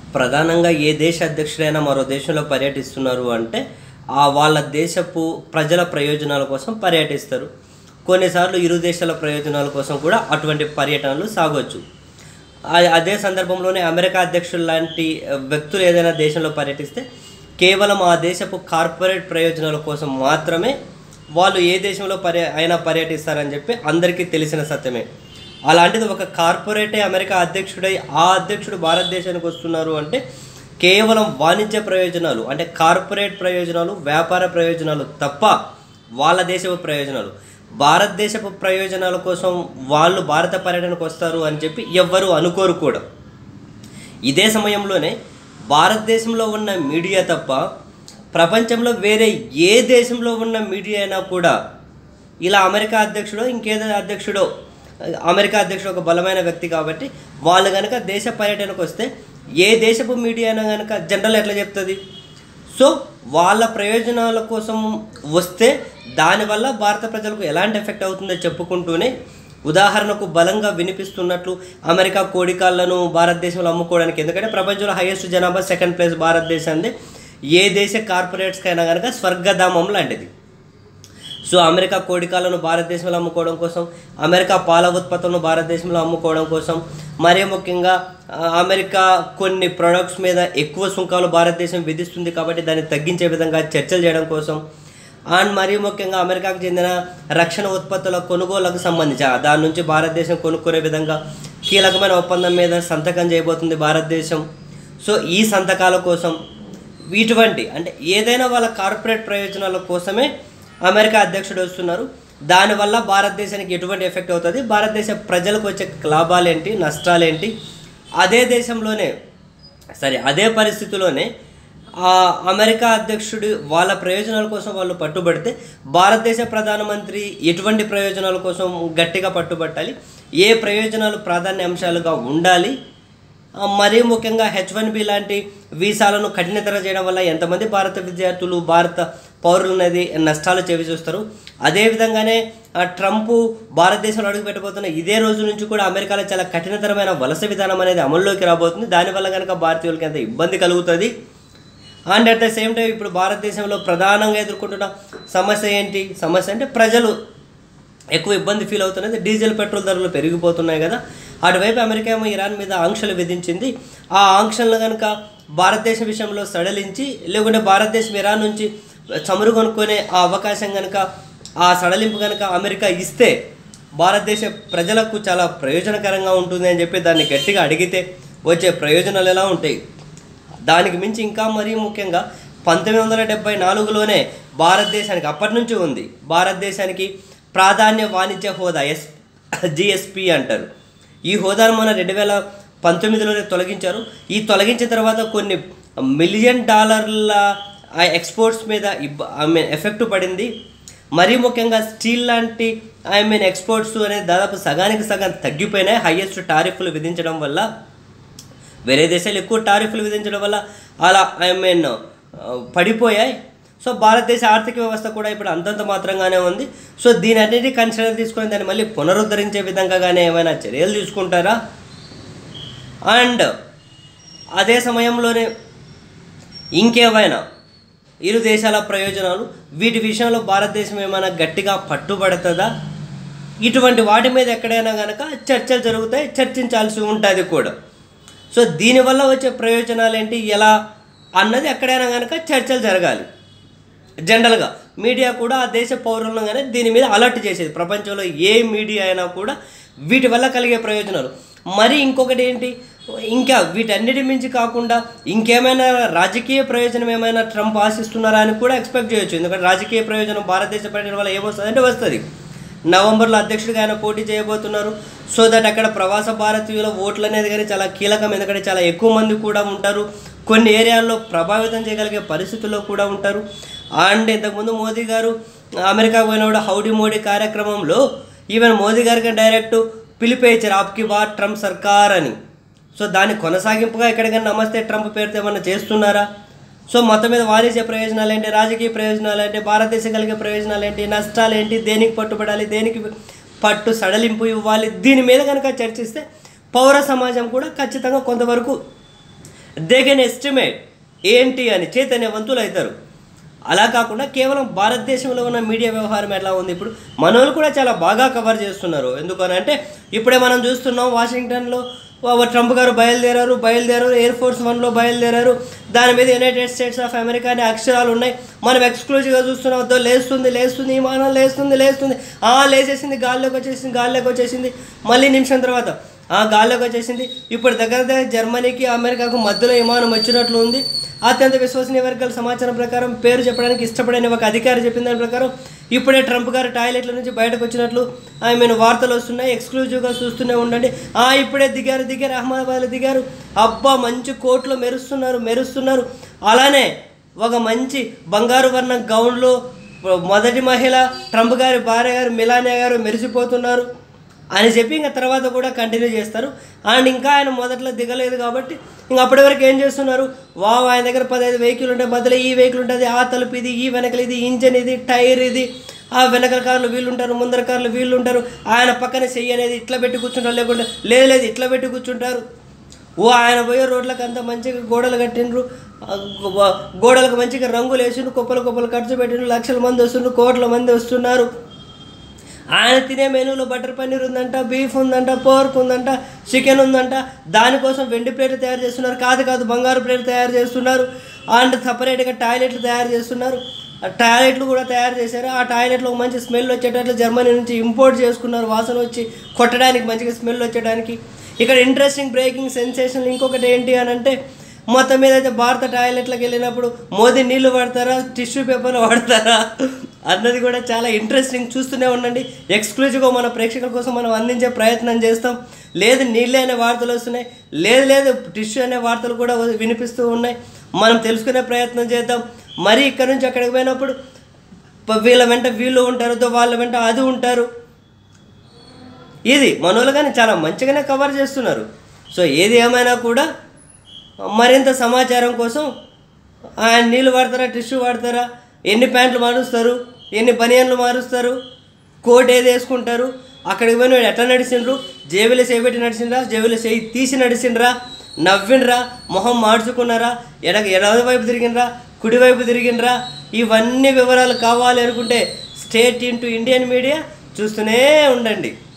ప్రధానంగా ఏ దేశ అధ్యక్షుడైనా మరో దేశంలో పర్యటిస్తున్నారు అంటే ఆ వాళ్ళ దేశపు ప్రజల ప్రయోజనాల కోసం పర్యటిస్తారు కొన్నిసార్లు ఇరు దేశాల ప్రయోజనాల కోసం కూడా అటువంటి పర్యటనలు సాగొచ్చు ఆ- అదే సందర్భంలోనే అమెరికా అధ్యక్షులు లాంటి ఆ, వ్యక్తులు ఏదైనా దేశంలో పర్యటిస్తే కేవలం ఆ దేశపు కార్పొరేట్ ప్రయోజనాల కోసం మాత్రమే వాళ్ళు ఏ దేశంలో పర్య అయినా పర్యటిస్తారని చెప్పి అందరికీ తెలిసిన సత్యమే అలాంటిది ఒక కార్పొరేటే అమెరికా అధ్యక్షుడై ఆ అధ్యక్షుడు భారతదేశానికి వస్తున్నారు అంటే కేవలం వాణిజ్య ప్రయోజనాలు అంటే కార్పొరేట్ ప్రయోజనాలు వ్యాపార ప్రయోజనాలు తప్ప వాళ్ళ దేశపు ప్రయోజనాలు భారతదేశపు ప్రయోజనాల కోసం వాళ్ళు భారత పర్యటనకు వస్తారు అని చెప్పి ఎవ్వరూ అనుకోరు కూడా ఇదే సమయంలోనే భారతదేశంలో ఉన్న మీడియా తప్ప ప్రపంచంలో వేరే ఏ దేశంలో ఉన్న మీడియా అయినా కూడా ఇలా అమెరికా అధ్యక్షుడో ఇంకేదో అధ్యక్షుడో అమెరికా అధ్యక్షుడు ఒక బలమైన వ్యక్తి కాబట్టి వాళ్ళు కనుక దేశ పర్యటనకు వస్తే ఏ దేశపు మీడియా అయినా కనుక జనరల్ ఎట్లా చెప్తుంది సో వాళ్ళ ప్రయోజనాల కోసం వస్తే దానివల్ల భారత ప్రజలకు ఎలాంటి ఎఫెక్ట్ అవుతుందో చెప్పుకుంటూనే ఉదాహరణకు బలంగా వినిపిస్తున్నట్లు అమెరికా కోడికాళ్లను భారతదేశంలో అమ్ముకోవడానికి ఎందుకంటే ప్రపంచంలో హైయెస్ట్ జనాభా సెకండ్ ప్లేస్ భారతదేశాన్ని ఏ దేశ కార్పొరేట్స్కైనా కనుక స్వర్గధామం లాంటిది సో అమెరికా కోడికాలను భారతదేశంలో అమ్ముకోవడం కోసం అమెరికా పాల ఉత్పత్తులను భారతదేశంలో అమ్ముకోవడం కోసం మరీ ముఖ్యంగా ఆ, అమెరికా కొన్ని ప్రొడక్ట్స్ మీద ఎక్కువ సుంకాలు భారతదేశం విధిస్తుంది కాబట్టి దాన్ని తగ్గించే విధంగా చర్చలు చేయడం కోసం అండ్ మరీ ముఖ్యంగా అమెరికాకు చెందిన రక్షణ ఉత్పత్తుల కొనుగోలుకు సంబంధించి ఆ, దాని నుంచి భారతదేశం కొనుక్కునే విధంగా కీలకమైన ఒప్పందం మీద సంతకం చేయబోతుంది భారతదేశం సో ఈ సంతకాల కోసం ఇటువంటి అంటే ఏదైనా వాళ్ళ కార్పొరేట్ ప్రయోజనాల కోసమే అమెరికా అధ్యక్షుడు వస్తున్నారు దానివల్ల భారతదేశానికి ఎటువంటి ఎఫెక్ట్ అవుతుంది భారతదేశ ప్రజలకు వచ్చే లాభాలేంటి నష్టాలేంటి అదే దేశంలోనే సరే అదే పరిస్థితిలోనే ఆ అమెరికా అధ్యక్షుడు వాళ్ళ ప్రయోజనాల కోసం వాళ్ళు పట్టుబడితే భారతదేశ ప్రధానమంత్రి ఎటువంటి ప్రయోజనాల కోసం గట్టిగా పట్టుబట్టాలి ఏ ప్రయోజనాలు ప్రాధాన్య అంశాలుగా ఉండాలి ఆ, మరీ ముఖ్యంగా హెచ్ వన్ బి లాంటి వీసాలను కఠినతర చేయడం వల్ల ఎంతమంది భారత విద్యార్థులు భారత పౌరులు అనేది నష్టాలు చేవి చూస్తారు అదేవిధంగానే ఆ, ట్రంప్ భారతదేశంలో అడుగు పెట్టబోతున్న ఇదే రోజు నుంచి కూడా అమెరికాలో చాలా కఠినతరమైన వలస విధానం అనేది అమల్లోకి రాబోతుంది దానివల్ల కనుక భారతీయులకి ఎంత ఇబ్బంది కలుగుతుంది and at the same time ఇప్పుడు భారతదేశంలో ప్రధానంగా ఎదుర్కొంటున్న సమస్య ఏంటి సమస్య అంటే ప్రజలు ఎక్కువ ఇబ్బంది ఫీల్ అవుతున్నది డీజిల్ పెట్రోల్ ధరలు పెరిగిపోతున్నాయి కదా అటువైపు అమెరికా ఏమో ఇరాన్ మీద ఆంక్షలు విధించింది ఆ ఆంక్షలను కనుక భారతదేశం విషయంలో సడలించి లేకుంటే భారతదేశం ఇరాన్ నుంచి చమురు కొనుక్కునే ఆ అవకాశం కనుక ఆ సడలింపు కనుక అమెరికా ఇస్తే భారతదేశ ప్రజలకు చాలా ప్రయోజనకరంగా ఉంటుంది అని చెప్పి దాన్ని గట్టిగా అడిగితే వచ్చే ప్రయోజనాలు ఎలా ఉంటాయి దానికి మించి ఇంకా మరీ ముఖ్యంగా పంతొమ్మిది వందల డెబ్బై నాలుగులోనే భారతదేశానికి అప్పటి నుంచి ఉంది భారతదేశానికి ప్రాధాన్య వాణిజ్య హోదా ఎస్ జిఎస్పి అంటారు ఈ హోదాను మన రెండు వేల పంతొమ్మిదిలోనే తొలగించారు ఈ తొలగించిన తర్వాత కొన్ని మిలియన్ డాలర్ల ఆ ఎక్స్పోర్ట్స్ మీద ఇబ్బ ఐ మీన్ ఎఫెక్ట్ పడింది మరీ ముఖ్యంగా స్టీల్ లాంటి ఐ మీన్ ఎక్స్పోర్ట్స్ అనేది దాదాపు సగానికి సగం తగ్గిపోయినాయి హయ్యెస్ట్ టారిఫ్లు విధించడం వల్ల వేరే దేశాలు ఎక్కువ టారిఫ్లు విధించడం వల్ల అలా ఐ మీన్ పడిపోయాయి సో భారతదేశ ఆర్థిక వ్యవస్థ కూడా ఇప్పుడు అంతంత మాత్రంగానే ఉంది సో దీని అన్నిటి కన్సిడర్ తీసుకొని దాన్ని మళ్ళీ పునరుద్ధరించే విధంగానే ఏమైనా చర్యలు తీసుకుంటారా అండ్ అదే సమయంలోనే ఇంకేమైనా ఇరు దేశాల ప్రయోజనాలు వీటి విషయంలో భారతదేశం ఏమైనా గట్టిగా పట్టుబడుతుందా ఇటువంటి వాటి మీద ఎక్కడైనా కనుక చర్చలు జరుగుతాయి చర్చించాల్సి ఉంటుంది కూడా సో దీనివల్ల వచ్చే ప్రయోజనాలు ఏంటి ఎలా అన్నది ఎక్కడైనా కనుక చర్చలు జరగాలి జనరల్గా మీడియా కూడా ఆ దేశ పౌరులను కానీ దీని మీద అలర్ట్ చేసేది ప్రపంచంలో ఏ మీడియా అయినా కూడా వీటి వల్ల కలిగే ప్రయోజనాలు మరి ఇంకొకటి ఏంటి ఇంకా వీటన్నిటి మించి కాకుండా ఇంకేమైనా రాజకీయ ప్రయోజనం ఏమైనా ట్రంప్ ఆశిస్తున్నారా అని కూడా ఎక్స్పెక్ట్ చేయొచ్చు ఎందుకంటే రాజకీయ ప్రయోజనం భారతదేశ పర్యటన వల్ల ఏమొస్తుంది అంటే వస్తుంది నవంబర్లో అధ్యక్షుడిగా ఆయన పోటీ చేయబోతున్నారు సో దట్ అక్కడ ప్రవాస భారతీయుల ఓట్లు అనేది కానీ చాలా కీలకం ఎందుకంటే చాలా ఎక్కువ మంది కూడా ఉంటారు కొన్ని ఏరియాల్లో ప్రభావితం చేయగలిగే పరిస్థితుల్లో కూడా ఉంటారు అండ్ ఇంతకుముందు మోదీ గారు అమెరికా పోయినప్పుడు హౌడీ మోడీ కార్యక్రమంలో ఈవెన్ మోదీ గారికి డైరెక్ట్ పిలిపే ఇచ్చారు ఆప్కి బార్ ట్రంప్ సర్కార్ అని సో దాని కొనసాగింపుగా ఎక్కడికైనా నమస్తే ట్రంప్ పేరుతో ఏమన్నా చేస్తున్నారా సో మొత్తం మీద వాణిజ్య ప్రయోజనాలు ఏంటి రాజకీయ ప్రయోజనాలు ఏంటి భారతదేశం కలిగే ప్రయోజనాలు ఏంటి నష్టాలు ఏంటి దేనికి పట్టుబడాలి దేనికి పట్టు సడలింపు ఇవ్వాలి దీని మీద కనుక చర్చిస్తే పౌర సమాజం కూడా ఖచ్చితంగా కొంతవరకు దే కెన్ ఎస్టిమేట్ ఏంటి అని చైతన్యవంతులు అవుతారు అలా కాకుండా కేవలం భారతదేశంలో ఉన్న మీడియా వ్యవహారం ఎట్లా ఉంది ఇప్పుడు మనోళ్ళు కూడా చాలా బాగా కవర్ చేస్తున్నారు ఎందుకనంటే ఇప్పుడే మనం చూస్తున్నాం వాషింగ్టన్లో వా- ట్రంప్ గారు బయలుదేరారు బయలుదేరారు ఎయిర్ ఫోర్స్ వన్లో బయలుదేరారు దాని మీద యునైటెడ్ స్టేట్స్ ఆఫ్ అమెరికా అనే అక్షరాలు ఉన్నాయి మనం ఎక్స్క్లూజివ్గా చూస్తున్నాం వద్దో లేస్తుంది లేస్తుంది విమానం లేస్తుంది లేస్తుంది ఆ లేచేసింది గాల్లోకి వచ్చేసింది గాల్లోకి వచ్చేసింది మళ్ళీ నిమిషం తర్వాత ఆ గాల్లోకి వచ్చేసింది ఇప్పుడు దగ్గర దగ్గర జర్మనీకి అమెరికాకు మధ్యలో విమానం వచ్చినట్లు ఉంది అత్యంత విశ్వసనీయ వర్గాల సమాచారం ప్రకారం పేరు చెప్పడానికి ఇష్టపడని ఒక అధికారి చెప్పిన దాని ప్రకారం ఇప్పుడే ట్రంప్ గారు టాయిలెట్ల నుంచి బయటకు వచ్చినట్లు ఐ మీన్ వార్తలు వస్తున్నాయి ఎక్స్క్లూజివ్గా చూస్తూనే ఉండండి ఆ ఇప్పుడే దిగారు దిగారు అహ్మదాబాద్లో దిగారు అబ్బా మంచి కోట్లో మెరుస్తున్నారు మెరుస్తున్నారు అలానే ఒక మంచి బంగారు వర్ణం గౌన్లో మొదటి మహిళ ట్రంప్ గారి భార్య గారు మిలానియా గారు మెరిసిపోతున్నారు అని చెప్పి ఇంకా తర్వాత కూడా కంటిన్యూ చేస్తారు అండ్ ఇంకా ఆయన మొదట్లో దిగలేదు కాబట్టి ఇంకా అప్పటి వరకు ఏం చేస్తున్నారు వావ్ ఆయన దగ్గర పదహైదు వెహికల్ ఉంటాయి మధ్యలో ఈ వెహికల్ ఉంటుంది ఆ తలుపు ఇది ఈ వెనకలు ఇది ఇంజన్ ఇది టైర్ ఇది ఆ వెనకల కార్లు వీళ్ళు ఉంటారు ముందర కార్లు వీళ్ళు ఉంటారు ఆయన పక్కన చెయ్యి అనేది ఇట్లా పెట్టి కూర్చుంటారు లేకుంటే లేదు లేదు ఇట్లా పెట్టి కూర్చుంటారు ఓ ఆయన పోయే రోడ్లకు అంత మంచిగా గోడలు కట్టిండ్రు ఆ గో- గోడలకు మంచిగా రంగులు వేసిండ్రు కుప్పలు కుప్పలు ఖర్చు పెట్టిండ్రు లక్షల మంది వస్తుండ్రు కోట్ల మంది వస్తున్నారు ఆయన తినే మెనూలో బటర్ పన్నీర్ ఉందంట బీఫ్ ఉందంట పోర్క్ ఉందంట చికెన్ ఉందంట దానికోసం వెండి ప్లేట్లు తయారు చేస్తున్నారు కాదు కాదు బంగారు ప్లేట్లు తయారు చేస్తున్నారు అండ్ సపరేట్గా టాయిలెట్లు తయారు చేస్తున్నారు ఆ టాయిలెట్లు కూడా తయారు చేశారు ఆ టాయిలెట్లో ఒక మంచి స్మెల్ వచ్చేటట్లు జర్మనీ నుంచి ఇంపోర్ట్ చేసుకున్నారు వాసన వచ్చి కొట్టడానికి మంచిగా స్మెల్ వచ్చేయడానికి ఇక్కడ ఇంట్రెస్టింగ్ బ్రేకింగ్ సెన్సేషన్ ఇంకొకటి ఏంటి అని అంటే మొత్తం మీద అయితే భారత టాయిలెట్లకు వెళ్ళినప్పుడు మోదీ నీళ్లు వాడతారా టిష్యూ పేపర్లు వాడతారా అన్నది కూడా చాలా ఇంట్రెస్టింగ్ చూస్తూనే ఉండండి ఎక్స్క్లూజివ్గా మన ప్రేక్షకుల కోసం మనం అందించే ప్రయత్నం చేస్తాం లేదు నీళ్ళే అనే వార్తలు వస్తున్నాయి లేదు లేదు టిష్యూ అనే వార్తలు కూడా వినిపిస్తూ ఉన్నాయి మనం తెలుసుకునే ప్రయత్నం చేద్దాం మరి ఇక్కడ నుంచి అక్కడికి పోయినప్పుడు ప- వీళ్ళ వెంట వీళ్ళు ఉంటారు దో వాళ్ళ వెంట అది ఉంటారు ఇది మనోళ్ళు కానీ చాలా మంచిగానే కవర్ చేస్తున్నారు సో ఏది ఏమైనా కూడా మరింత సమాచారం కోసం ఆయన నీళ్ళు వాడతారా టిష్యూ వాడతారా ఎన్ని ప్యాంట్లు మారుస్తారు ఎన్ని బనియన్లు మారుస్తారు కోట్ ఏది వేసుకుంటారు అక్కడికి పోయిన వాడు ఎట్లా నడిచిండ్రు జేబులో చేపెట్టి నడిచిండ్రా జేబులో చేయి తీసి నడిచిండ్రా నవ్విండ్రా మొహం మార్చుకున్నారా ఎడ ఎడవ వైపు తిరిగిండ్రా కుడివైపు తిరిగిండ్రా ఇవన్నీ వివరాలు కావాలి అనుకుంటే స్టేట్ ఇంటూ ఇండియన్ మీడియా చూస్తూనే ఉండండి